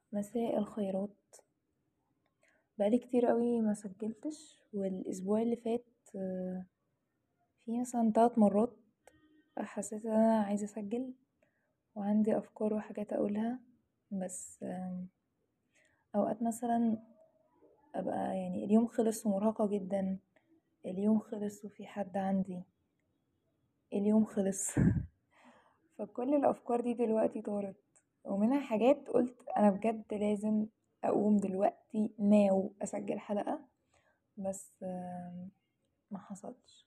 مساء الخيرات بقالي كتير قوي ما سجلتش والاسبوع اللي فات في مثلا تلات مرات حسيت ان انا عايزه اسجل وعندي افكار وحاجات اقولها بس اوقات مثلا ابقى يعني اليوم خلص ومرهقه جدا اليوم خلص وفي حد عندي اليوم خلص فكل الافكار دي دلوقتي طارت ومنها حاجات قلت انا بجد لازم اقوم دلوقتي ناو اسجل حلقه بس ما حصلش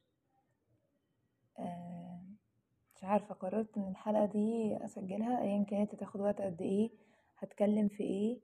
مش عارفه قررت ان الحلقه دي اسجلها ايا كانت هتاخد وقت قد ايه هتكلم في ايه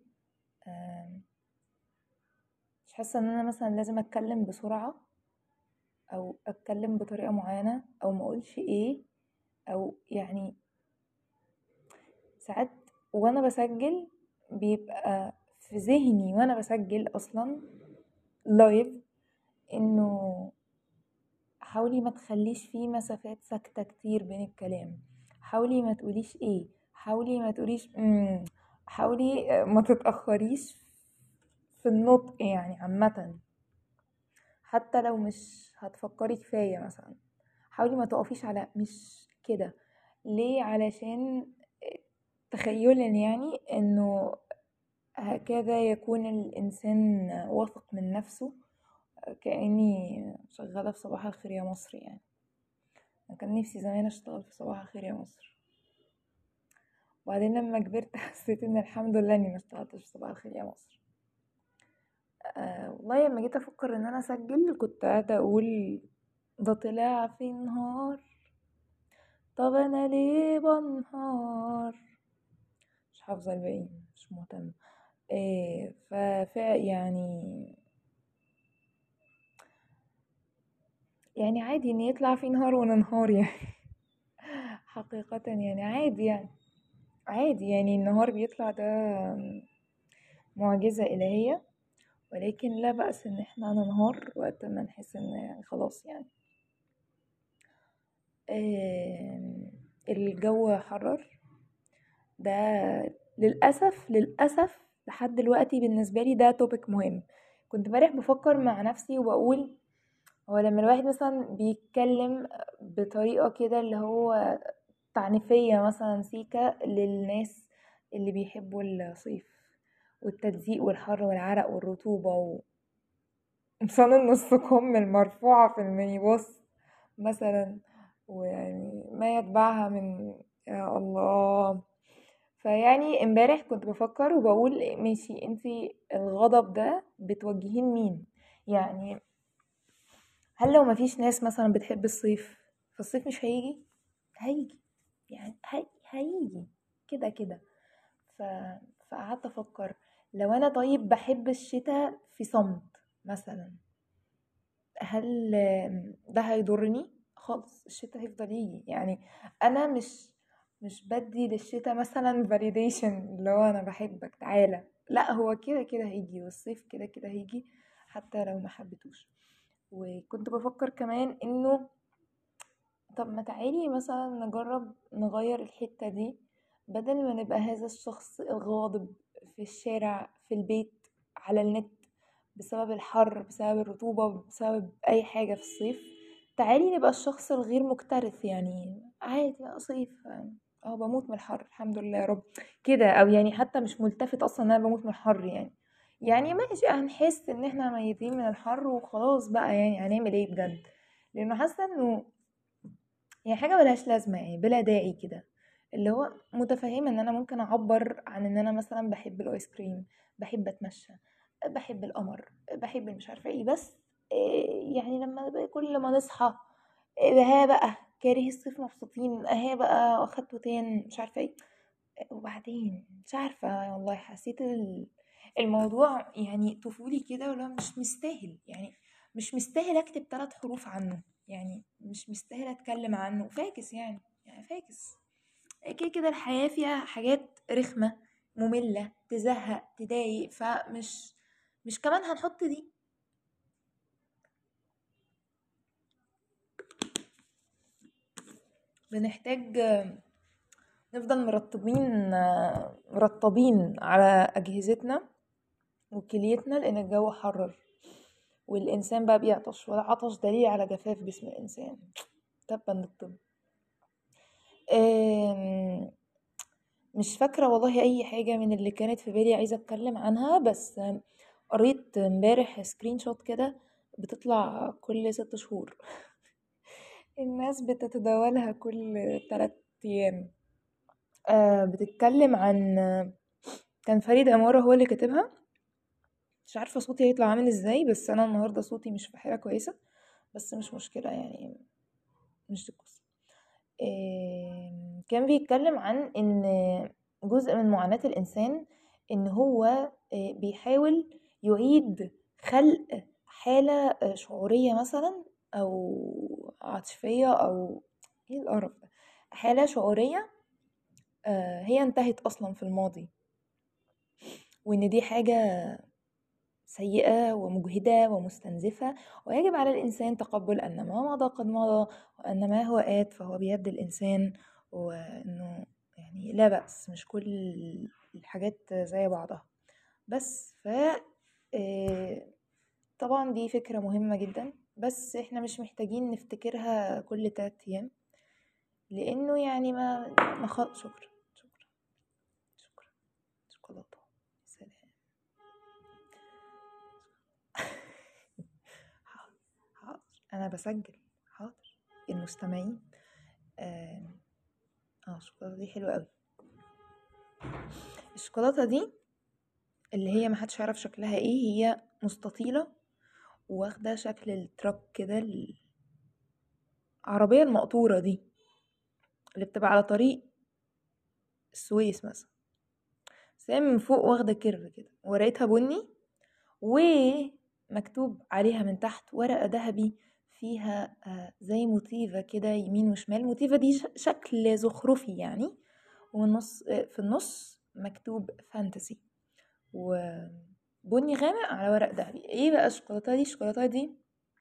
مش حاسه ان انا مثلا لازم اتكلم بسرعه او اتكلم بطريقه معينه او ما اقولش ايه او يعني ساعات وانا بسجل بيبقى في ذهني وانا بسجل اصلا لايف انه حاولي ما تخليش فيه مسافات ساكتة كتير بين الكلام حاولي ما تقوليش ايه حاولي ما تقوليش مم. حاولي ما تتأخريش في النطق يعني عامة حتى لو مش هتفكري كفاية مثلا حاولي ما تقفيش على مش كده ليه علشان تخيلا يعني انه هكذا يكون الانسان واثق من نفسه كاني شغاله في صباح الخير يا مصر يعني انا كان نفسي زمان اشتغل في صباح الخير يا مصر وبعدين لما كبرت حسيت ان الحمد لله اني ما اشتغلتش في صباح الخير يا مصر أه والله لما جيت افكر ان انا اسجل كنت قاعده اقول ده طلع في نهار طب انا ليه بنهار مش حافظه الباقي مش مهتمه إيه ففع يعني يعني عادي ان يطلع في نهار وننهار يعني حقيقة يعني عادي يعني عادي يعني النهار بيطلع ده معجزة إلهية ولكن لا بأس ان احنا ننهار وقت ما نحس ان يعني خلاص يعني إيه الجو حرر ده للأسف للأسف لحد دلوقتي بالنسبة لي ده توبيك مهم كنت امبارح بفكر مع نفسي وبقول هو لما الواحد مثلا بيتكلم بطريقة كده اللي هو تعنيفية مثلا سيكا للناس اللي بيحبوا الصيف والتلزيق والحر والعرق والرطوبة و إنسان النص كم المرفوعة في الميني باص مثلا ويعني ما يتبعها من يا الله فيعني امبارح كنت بفكر وبقول ماشي انتي الغضب ده بتوجهين مين يعني هل لو مفيش ناس مثلا بتحب الصيف فالصيف مش هيجي هيجي يعني هي هيجي كده كده ف... فقعدت افكر لو انا طيب بحب الشتاء في صمت مثلا هل ده هيضرني خالص الشتاء هيفضل يجي يعني انا مش مش بدي للشتاء مثلا فاليديشن اللي هو انا بحبك تعالى لا هو كده كده هيجي والصيف كده كده هيجي حتى لو ما حبيتوش وكنت بفكر كمان انه طب ما تعالي مثلا نجرب نغير الحتة دي بدل ما نبقى هذا الشخص الغاضب في الشارع في البيت على النت بسبب الحر بسبب الرطوبة بسبب أي حاجة في الصيف تعالي نبقى الشخص الغير مكترث يعني عادي بقى صيف اه بموت من الحر الحمد لله يا رب كده او يعني حتى مش ملتفت اصلا ان انا بموت من الحر يعني يعني ماشي هنحس ان احنا ميتين من الحر وخلاص بقى يعني هنعمل ايه بجد لانه حاسه انه يعني حاجه ملهاش لازمه يعني بلا داعي كده اللي هو متفهمه ان انا ممكن اعبر عن ان انا مثلا بحب الايس كريم بحب اتمشى بحب القمر بحب مش عارفه ايه بس يعني لما كل ما نصحى ها بقى كاره الصيف مبسوطين اهي بقى اخدته تاني مش عارفه ايه وبعدين مش عارفه والله حسيت الموضوع يعني طفولي كده ولا مش مستاهل يعني مش مستاهل اكتب ثلاث حروف عنه يعني مش مستاهل اتكلم عنه فاكس يعني يعني فاكس كده كده الحياه فيها حاجات رخمه ممله تزهق تضايق فمش مش كمان هنحط دي بنحتاج نفضل مرطبين مرطبين على أجهزتنا وكليتنا لأن الجو حرر والإنسان بقى بيعطش والعطش دليل على جفاف جسم الإنسان تبا للطب مش فاكرة والله أي حاجة من اللي كانت في بالي عايزة أتكلم عنها بس قريت امبارح سكرين شوت كده بتطلع كل ست شهور الناس بتتداولها كل تلات أيام آه بتتكلم عن كان فريد عمارة هو اللي كاتبها مش عارفة صوتي هيطلع عامل ازاي بس أنا النهاردة صوتي مش في حالة كويسة بس مش مشكلة يعني مش دي القصة كان بيتكلم عن ان جزء من معاناة الإنسان ان هو آه، بيحاول يعيد خلق حالة آه، شعورية مثلا أو عاطفية أو ايه القرف ده حالة شعورية آه، هي انتهت أصلا في الماضي وإن دي حاجة سيئة ومجهدة ومستنزفة ويجب على الإنسان تقبل أن ما مضى قد مضى وأن ما هو آت فهو بيد الإنسان وأنه يعني لا بأس مش كل الحاجات زي بعضها بس ف آه، طبعا دي فكرة مهمة جدا بس احنا مش محتاجين نفتكرها كل تلات أيام لأنه يعني ما ما شكرا شكرا شكرا شوكولاتة سلام حاضر حاضر أنا بسجل حاضر المستمعين اه الشوكولاتة دي حلوة قوي الشوكولاتة دي اللي هي محدش يعرف شكلها ايه هي مستطيلة واخدة شكل التراك كده العربية المقطورة دي اللي بتبقى على طريق السويس مثلا بس هي من فوق واخدة كيرف كده ورقتها بني ومكتوب عليها من تحت ورقة ذهبي فيها آه، زي موتيفة كده يمين وشمال موتيفة دي شكل زخرفي يعني والنص آه، في النص مكتوب فانتسي وبني غامق على ورق ذهبي ايه بقى الشوكولاته دي الشوكولاته دي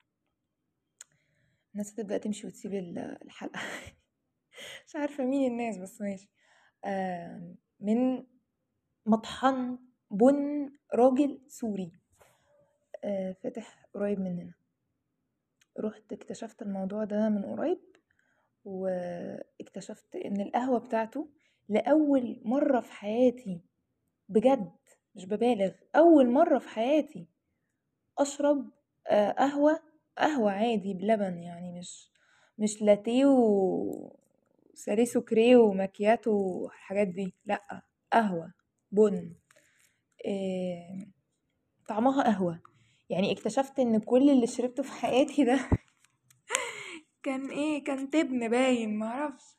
الناس هتبدا تمشي وتسيب الحلقه مش عارفه مين الناس بس ماشي آه من مطحن بن راجل سوري آه فاتح قريب مننا رحت اكتشفت الموضوع ده من قريب واكتشفت ان القهوة بتاعته لأول مرة في حياتي بجد مش ببالغ أول مرة في حياتي أشرب آه، قهوة قهوة عادي بلبن يعني مش مش لاتيه و ساري سكري وماكياتو والحاجات دي لأ قهوة بن إيه طعمها قهوة يعني اكتشفت ان كل اللي شربته في حياتي ده كان ايه كان تبن باين معرفش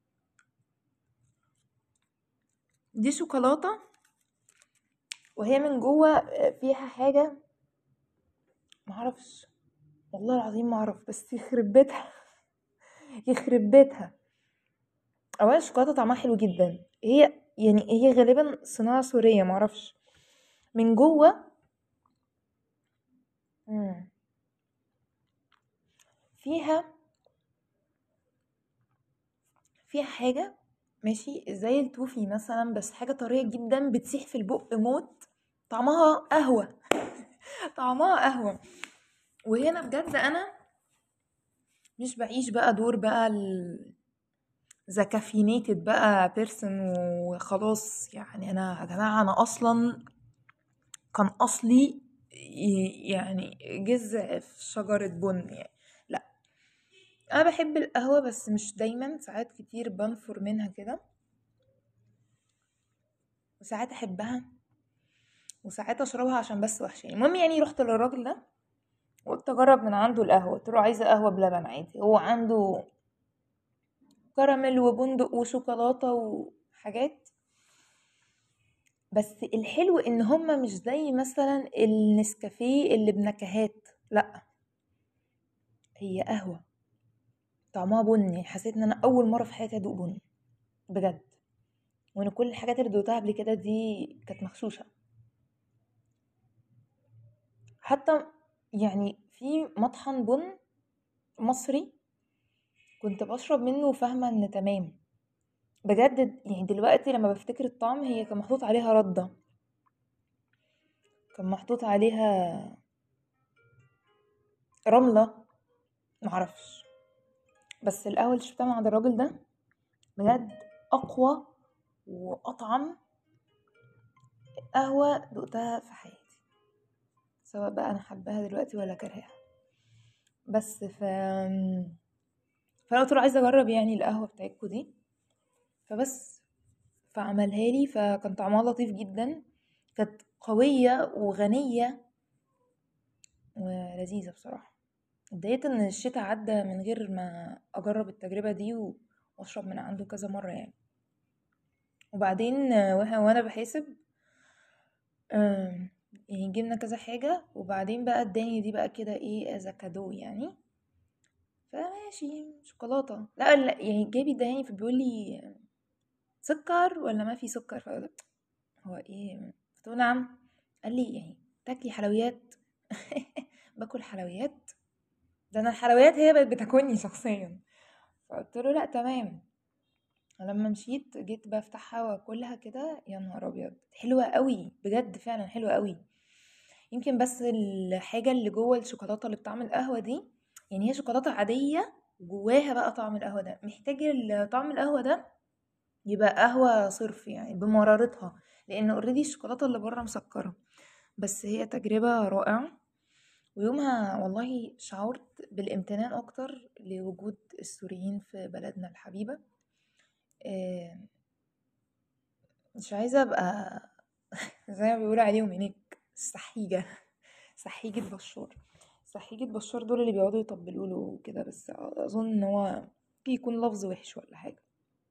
دي شوكولاتة وهي من جوه فيها حاجة معرفش والله العظيم معرف بس يخرب بيتها يخرب بيتها اولا الشوكولاتة طعمها حلو جدا هي يعني هي غالبا صناعة سورية معرفش من جوه فيها فيها حاجة ماشي زي التوفي مثلا بس حاجة طرية جدا بتسيح في البق موت طعمها قهوة طعمها قهوة وهنا بجد انا مش بعيش بقى دور بقى ال ذا كافينيتد بقى بيرسون وخلاص يعني انا يا جماعه انا اصلا كان اصلي يعني جذع في شجره بن يعني لا انا بحب القهوه بس مش دايما ساعات كتير بنفر منها كده وساعات احبها وساعات اشربها عشان بس وحشاني المهم يعني رحت للراجل ده وقلت اجرب من عنده القهوه قلت له عايزه قهوه بلبن عادي هو عنده كراميل وبندق وشوكولاته وحاجات بس الحلو ان هما مش زي مثلا النسكافيه اللي بنكهات لا هي قهوه طعمها بني حسيت ان انا اول مره في حياتي ادوق بني بجد وان كل الحاجات اللي دوقتها قبل كده دي كانت مغشوشه حتى يعني في مطحن بن مصري كنت بشرب منه وفاهمة ان تمام بجد يعني دلوقتي لما بفتكر الطعم هي كان محطوط عليها ردة كان محطوط عليها رملة معرفش بس القهوة اللي شربتها من عند الراجل ده بجد أقوى وأطعم قهوة دقتها في حياتي سواء بقى أنا حباها دلوقتي ولا كرهاها بس ف فأنا قلت له عايزة أجرب يعني القهوة بتاعتكوا دي فبس فعملها لي فكان طعمها لطيف جدا كانت قوية وغنية ولذيذة بصراحة اتضايقت ان الشتاء عدى من غير ما اجرب التجربة دي واشرب من عنده كذا مرة يعني وبعدين وانا بحاسب يعني جبنا كذا حاجة وبعدين بقى اداني دي بقى كده ايه از كادو يعني فماشي شوكولاتة لا لا يعني جابي اداني فبيقول لي سكر ولا ما في سكر هو ايه قلت نعم قال لي يعني تاكلي حلويات باكل حلويات ده انا الحلويات هي بقت بتاكلني شخصيا فقلت له لا تمام لما مشيت جيت بفتحها واكلها كده يا نهار ابيض حلوه قوي بجد فعلا حلوه قوي يمكن بس الحاجه اللي جوه الشوكولاته اللي بطعم القهوه دي يعني هي شوكولاته عاديه جواها بقى طعم القهوه ده محتاج طعم القهوه ده يبقى قهوه صرف يعني بمرارتها لان اوريدي الشوكولاته اللي بره مسكره بس هي تجربه رائعه ويومها والله شعرت بالامتنان اكتر لوجود السوريين في بلدنا الحبيبه آه، مش عايزه ابقى زي ما بيقولوا عليهم هناك سحيجه سحيجه بشار سحيجه بشار دول اللي بيقعدوا يطبلوا له كده بس اظن ان هو يكون لفظ وحش ولا حاجه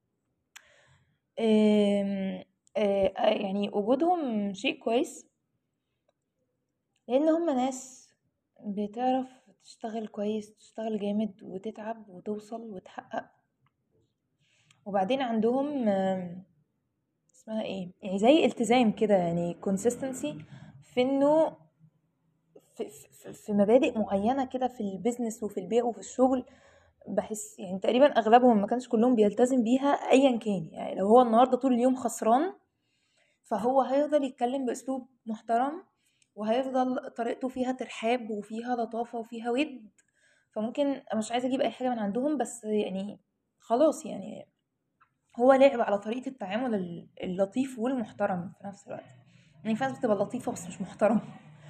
آه، يعني وجودهم شيء كويس لان هم ناس بتعرف تشتغل كويس تشتغل جامد وتتعب وتوصل وتحقق وبعدين عندهم اسمها ايه يعني زي التزام كده يعني consistency في انه في, في, في مبادئ معينة كده في البيزنس وفي البيع وفي الشغل بحس يعني تقريبا اغلبهم ما كانش كلهم بيلتزم بيها ايا كان يعني لو هو النهارده طول اليوم خسران فهو هيفضل يتكلم باسلوب محترم وهيفضل طريقته فيها ترحاب وفيها لطافه وفيها ود فممكن مش عايزه اجيب اي حاجه من عندهم بس يعني خلاص يعني هو لعب على طريقه التعامل اللطيف والمحترم في نفس الوقت يعني في ناس بتبقى لطيفه بس مش محترمه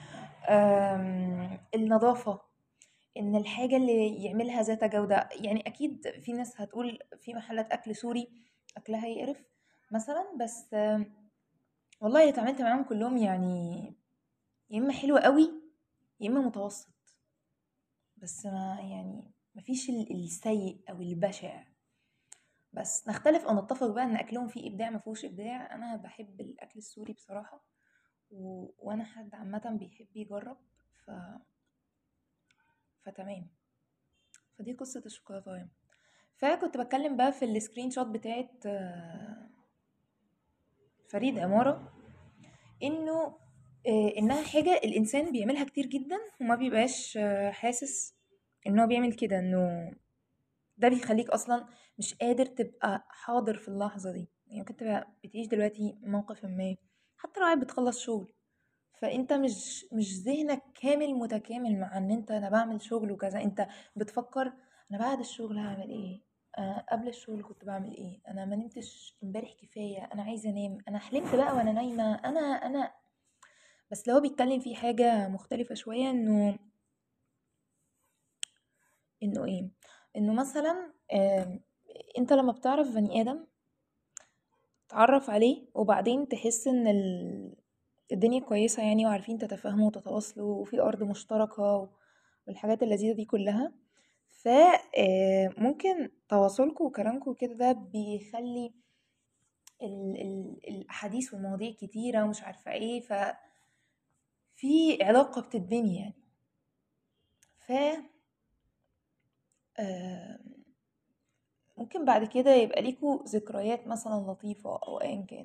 النظافه ان الحاجه اللي يعملها ذات جوده يعني اكيد في ناس هتقول في محلات اكل سوري اكلها يقرف مثلا بس والله اللي اتعاملت معاهم كلهم يعني يا اما حلو قوي يا اما متوسط بس ما يعني مفيش السيء او البشع بس نختلف او نتفق بقى ان اكلهم فيه ابداع ما فيهوش ابداع انا بحب الاكل السوري بصراحه و... وانا حد عامه بيحب يجرب ف فتمام فدي قصه الشوكولاته فكنت بتكلم بقى في السكرين شوت بتاعت فريد عماره انه آه، انها حاجه الانسان بيعملها كتير جدا وما بيبقاش آه، حاسس ان هو بيعمل كده انه ده بيخليك اصلا مش قادر تبقى حاضر في اللحظه دي يعني ممكن تبقى بتعيش دلوقتي موقف ما حتى لو قاعد بتخلص شغل فانت مش مش ذهنك كامل متكامل مع ان انت انا بعمل شغل وكذا انت بتفكر انا بعد الشغل هعمل ايه أنا قبل الشغل كنت بعمل ايه انا ما نمتش امبارح كفايه انا عايزه انام انا حلمت بقى وانا نايمه انا انا بس لو بيتكلم في حاجه مختلفه شويه انه انه ايه انه مثلا انت لما بتعرف بني ادم تعرف عليه وبعدين تحس ان الدنيا كويسة يعني وعارفين تتفاهموا وتتواصلوا وفي أرض مشتركة والحاجات اللذيذة دي كلها فممكن تواصلكم وكلامكم كده ده بيخلي الأحاديث والمواضيع كتيرة ومش عارفة ايه ف في علاقة بتتبني يعني ف ممكن بعد كده يبقى ليكوا ذكريات مثلا لطيفة أو أيا كان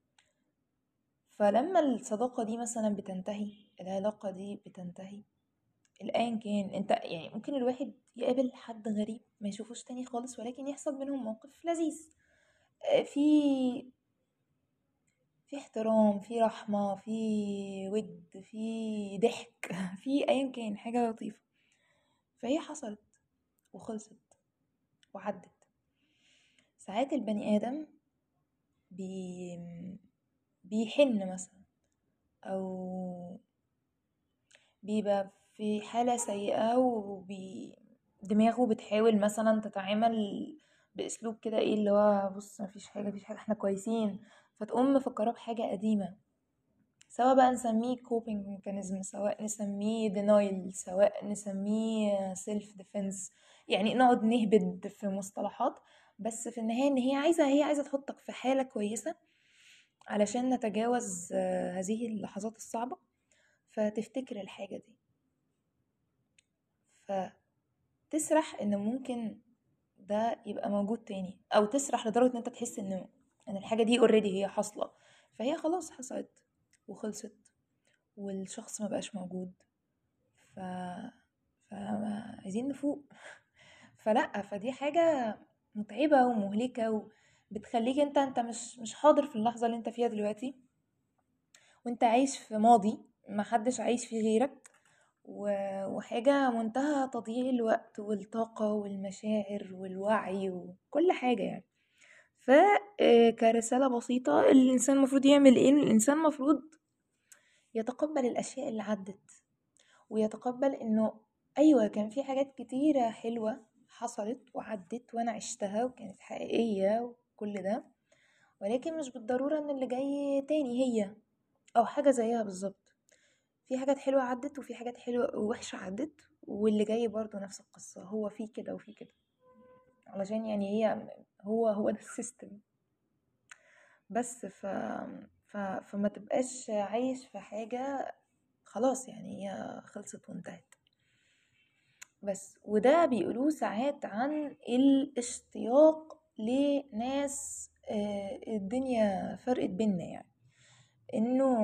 فلما الصداقة دي مثلا بتنتهي العلاقة دي بتنتهي الآن كان انت يعني ممكن الواحد يقابل حد غريب ما يشوفوش تاني خالص ولكن يحصل منهم موقف لذيذ في في احترام في رحمة في ود في ضحك في ايا كان حاجة لطيفة فهي حصلت وخلصت وعدت ساعات البني آدم بي بيحن مثلا أو بيبقى في حالة سيئة وبي دماغه بتحاول مثلا تتعامل بأسلوب كده ايه اللي هو بص مفيش حاجة مفيش حاجة احنا كويسين فتقوم مفكراه بحاجة قديمة سواء بقى نسميه coping mechanism سواء نسميه denial سواء نسميه self defense يعني نقعد نهبد في مصطلحات بس في النهاية ان هي عايزة هي عايزة تحطك في حالة كويسة علشان نتجاوز هذه اللحظات الصعبة فتفتكر الحاجة دي فتسرح ان ممكن ده يبقى موجود تاني او تسرح لدرجة ان انت تحس ان ان الحاجة دي اوريدي هي حاصلة فهي خلاص حصلت وخلصت والشخص ما بقاش موجود ف عايزين نفوق فلا فدي حاجة متعبة ومهلكة وبتخليك انت انت مش مش حاضر في اللحظة اللي انت فيها دلوقتي وانت عايش في ماضي محدش عايش فيه غيرك وحاجة منتهى تضييع الوقت والطاقة والمشاعر والوعي وكل حاجة يعني فكرسالة بسيطة الإنسان المفروض يعمل إيه الإنسان المفروض يتقبل الأشياء اللي عدت ويتقبل إنه أيوة كان في حاجات كتيرة حلوة حصلت وعدت وأنا عشتها وكانت حقيقية وكل ده ولكن مش بالضرورة إن اللي جاي تاني هي أو حاجة زيها بالظبط في حاجات حلوة عدت وفي حاجات حلوة ووحشة عدت واللي جاي برضو نفس القصة هو في كده وفي كده علشان يعني هي هو هو ده السيستم بس ف... ف... فما تبقاش عايش في حاجة خلاص يعني هي خلصت وانتهت بس وده بيقولوه ساعات عن الاشتياق لناس الدنيا فرقت بينا يعني انه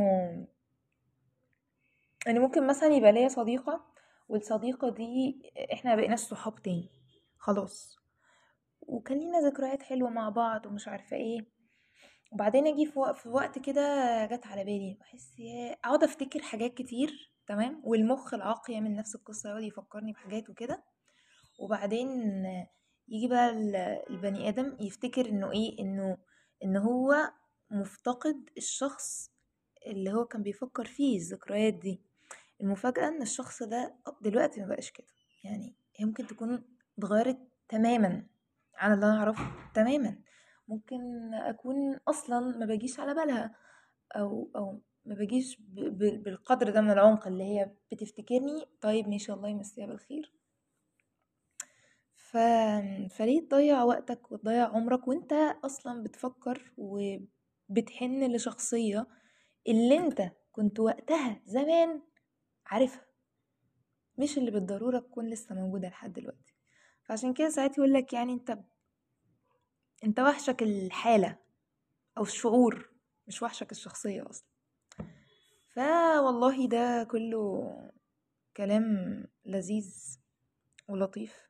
ان ممكن مثلا يبقى ليا صديقة والصديقة دي احنا مبقيناش صحاب تاني خلاص وكان لينا ذكريات حلوة مع بعض ومش عارفة ايه وبعدين اجي في وقت, في وقت كده جت على بالي بحس يا اقعد افتكر حاجات كتير تمام والمخ العاقل يعمل نفس القصة يقعد يفكرني بحاجات وكده وبعدين يجي بقى البني ادم يفتكر انه ايه انه ان هو مفتقد الشخص اللي هو كان بيفكر فيه الذكريات دي المفاجأة ان الشخص ده دلوقتي ما بقاش كده يعني هي ممكن تكون اتغيرت تماما عن اللي انا اعرفه تماما ممكن اكون اصلا ما بجيش على بالها او او ما بجيش بالقدر ده من العمق اللي هي بتفتكرني طيب ماشي الله يمسيها بالخير ف... فليه تضيع وقتك وتضيع عمرك وانت اصلا بتفكر وبتحن لشخصية اللي انت كنت وقتها زمان عارفها مش اللي بالضرورة تكون لسه موجودة لحد دلوقتي فعشان كده ساعات يقولك يعني انت انت وحشك الحالة او الشعور مش وحشك الشخصية اصلا فوالله ده كله كلام لذيذ ولطيف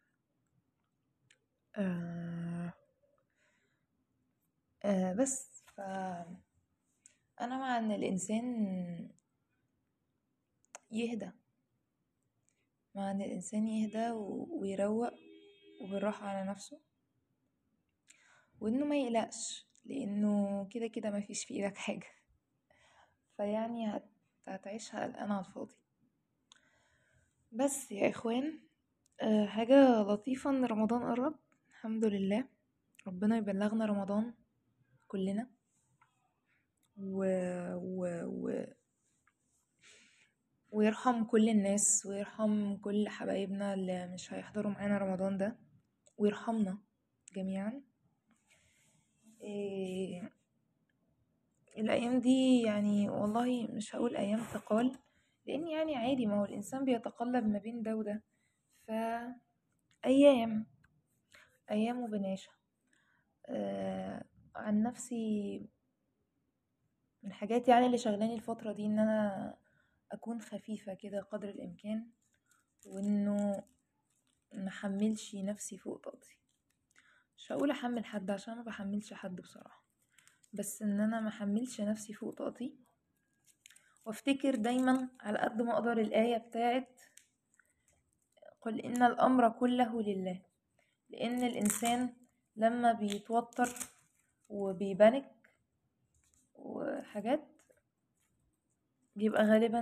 آه آه بس ف انا مع ان الانسان يهدى مع ان الانسان يهدى ويروق وبالراحة على نفسه وانه ما يقلقش لانه كده كده ما فيش في ايدك حاجة فيعني هتعيشها قلقان على الفاضي بس يا اخوان أه حاجة لطيفة ان رمضان قرب الحمد لله ربنا يبلغنا رمضان كلنا و... و... و... ويرحم كل الناس ويرحم كل حبايبنا اللي مش هيحضروا معانا رمضان ده ويرحمنا جميعا إيه الايام دي يعني والله مش هقول ايام ثقال لان يعني عادي ما هو الانسان بيتقلب ما بين ده وده ف ايام ايام وبناشة آه عن نفسي من الحاجات يعني اللي شغلاني الفترة دي ان انا اكون خفيفة كده قدر الامكان وانه محملش نفسي فوق طاقتي ان شاء مش هقول احمل حد عشان ما بحملش حد بصراحه بس ان انا ما احملش نفسي فوق طاقتي وافتكر دايما على قد ما اقدر الايه بتاعت قل ان الامر كله لله لان الانسان لما بيتوتر وبيبانك وحاجات بيبقى غالبا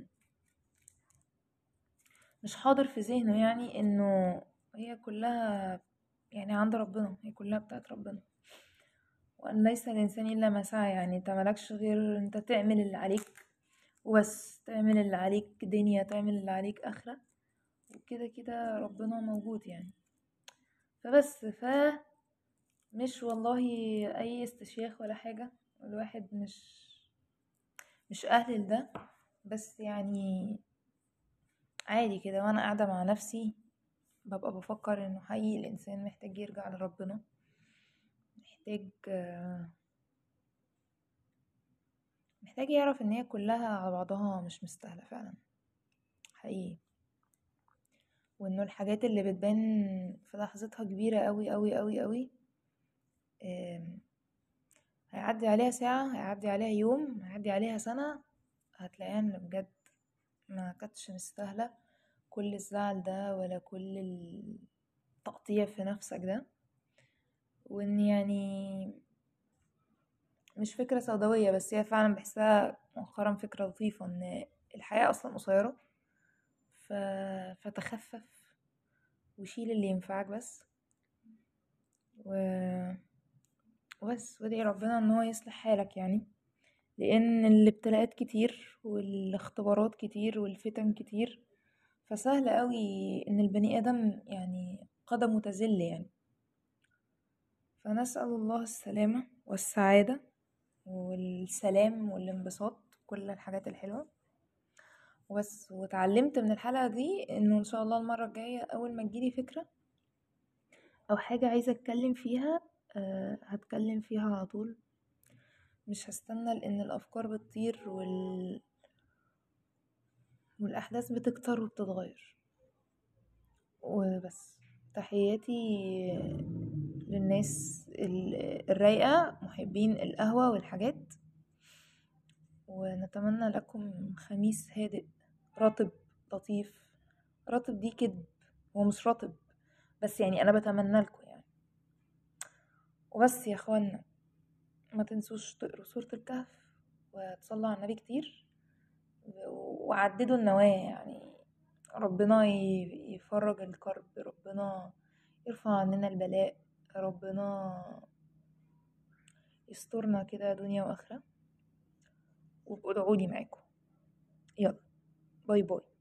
مش حاضر في ذهنه يعني انه هي كلها يعني عند ربنا هي كلها بتاعت ربنا وان ليس الانسان الا ما سعى يعني انت ملكش غير انت تعمل اللي عليك وبس تعمل اللي عليك دنيا تعمل اللي عليك اخره وكده كده ربنا موجود يعني فبس ف مش والله اي استشياخ ولا حاجه الواحد مش مش اهل لده بس يعني عادي كده وانا قاعده مع نفسي ببقى بفكر انه حقيقي الانسان محتاج يرجع لربنا محتاج محتاج يعرف ان هي كلها على بعضها مش مستاهله فعلا حقيقي وانه الحاجات اللي بتبان في لحظتها كبيره قوي قوي قوي قوي هيعدي عليها ساعة هيعدي عليها يوم هيعدي عليها سنة هتلاقيها ان بجد ما كانتش مستاهلة كل الزعل ده ولا كل التقطيع في نفسك ده وان يعني مش فكرة سوداوية بس هي فعلا بحسها مؤخرا فكرة لطيفة ان الحياة اصلا قصيرة ف... فتخفف وشيل اللي ينفعك بس و... وبس وادعي ربنا ان هو يصلح حالك يعني لان الابتلاءات كتير والاختبارات كتير والفتن كتير فسهل قوي ان البني ادم يعني قدمه تزل يعني فنسأل الله السلامة والسعادة والسلام والانبساط كل الحاجات الحلوة وبس واتعلمت من الحلقة دي انه ان شاء الله المرة الجاية اول ما تجيلي فكرة او حاجة عايزة اتكلم فيها أه هتكلم فيها على طول مش هستنى لان الافكار بتطير وال والاحداث بتكتر وبتتغير وبس تحياتي للناس الرايقة محبين القهوة والحاجات ونتمنى لكم خميس هادئ رطب لطيف رطب دي كدب هو مش رطب بس يعني انا بتمنى لكم يعني وبس يا اخوانا ما تنسوش تقروا سورة الكهف وتصلوا على النبي كتير وعددوا النوايا يعني ربنا يفرج الكرب ربنا يرفع عننا البلاء ربنا يسترنا كده دنيا واخره وابقوا ادعولي معاكم يلا باي باي